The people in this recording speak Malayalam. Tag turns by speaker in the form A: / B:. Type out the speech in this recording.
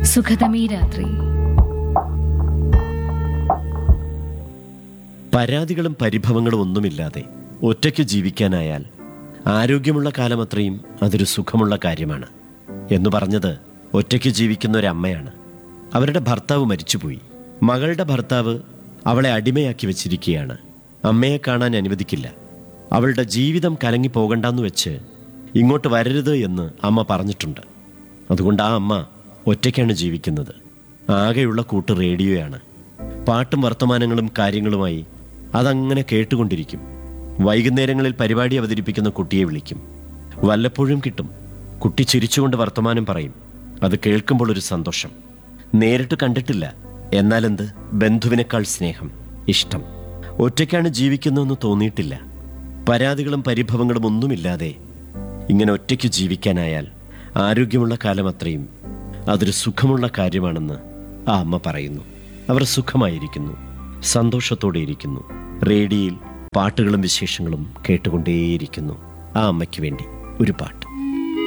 A: സുഖതമീ രാത്രി
B: പരാതികളും പരിഭവങ്ങളും ഒന്നുമില്ലാതെ ഒറ്റയ്ക്ക് ജീവിക്കാനായാൽ ആരോഗ്യമുള്ള കാലമത്രയും അതൊരു സുഖമുള്ള കാര്യമാണ് എന്ന് പറഞ്ഞത് ഒറ്റയ്ക്ക് ജീവിക്കുന്ന ഒരമ്മയാണ് അവരുടെ ഭർത്താവ് മരിച്ചുപോയി മകളുടെ ഭർത്താവ് അവളെ അടിമയാക്കി വെച്ചിരിക്കുകയാണ് അമ്മയെ കാണാൻ അനുവദിക്കില്ല അവളുടെ ജീവിതം കലങ്ങി പോകണ്ടെന്ന് വെച്ച് ഇങ്ങോട്ട് വരരുത് എന്ന് അമ്മ പറഞ്ഞിട്ടുണ്ട് അതുകൊണ്ട് ആ അമ്മ ഒറ്റയ്ക്കാണ് ജീവിക്കുന്നത് ആകെയുള്ള കൂട്ട് റേഡിയോയാണ് പാട്ടും വർത്തമാനങ്ങളും കാര്യങ്ങളുമായി അതങ്ങനെ കേട്ടുകൊണ്ടിരിക്കും വൈകുന്നേരങ്ങളിൽ പരിപാടി അവതരിപ്പിക്കുന്ന കുട്ടിയെ വിളിക്കും വല്ലപ്പോഴും കിട്ടും കുട്ടി ചിരിച്ചുകൊണ്ട് വർത്തമാനം പറയും അത് കേൾക്കുമ്പോൾ ഒരു സന്തോഷം നേരിട്ട് കണ്ടിട്ടില്ല എന്നാലെന്ത് ബന്ധുവിനേക്കാൾ സ്നേഹം ഇഷ്ടം ഒറ്റയ്ക്കാണ് ജീവിക്കുന്നതെന്ന് തോന്നിയിട്ടില്ല പരാതികളും പരിഭവങ്ങളും ഒന്നുമില്ലാതെ ഇങ്ങനെ ഒറ്റയ്ക്ക് ജീവിക്കാനായാൽ ആരോഗ്യമുള്ള കാലം അത്രയും അതൊരു സുഖമുള്ള കാര്യമാണെന്ന് ആ അമ്മ പറയുന്നു അവർ സുഖമായിരിക്കുന്നു സന്തോഷത്തോടെ ഇരിക്കുന്നു റേഡിയോയിൽ പാട്ടുകളും വിശേഷങ്ങളും കേട്ടുകൊണ്ടേയിരിക്കുന്നു ആ അമ്മയ്ക്ക് വേണ്ടി ഒരു പാട്ട്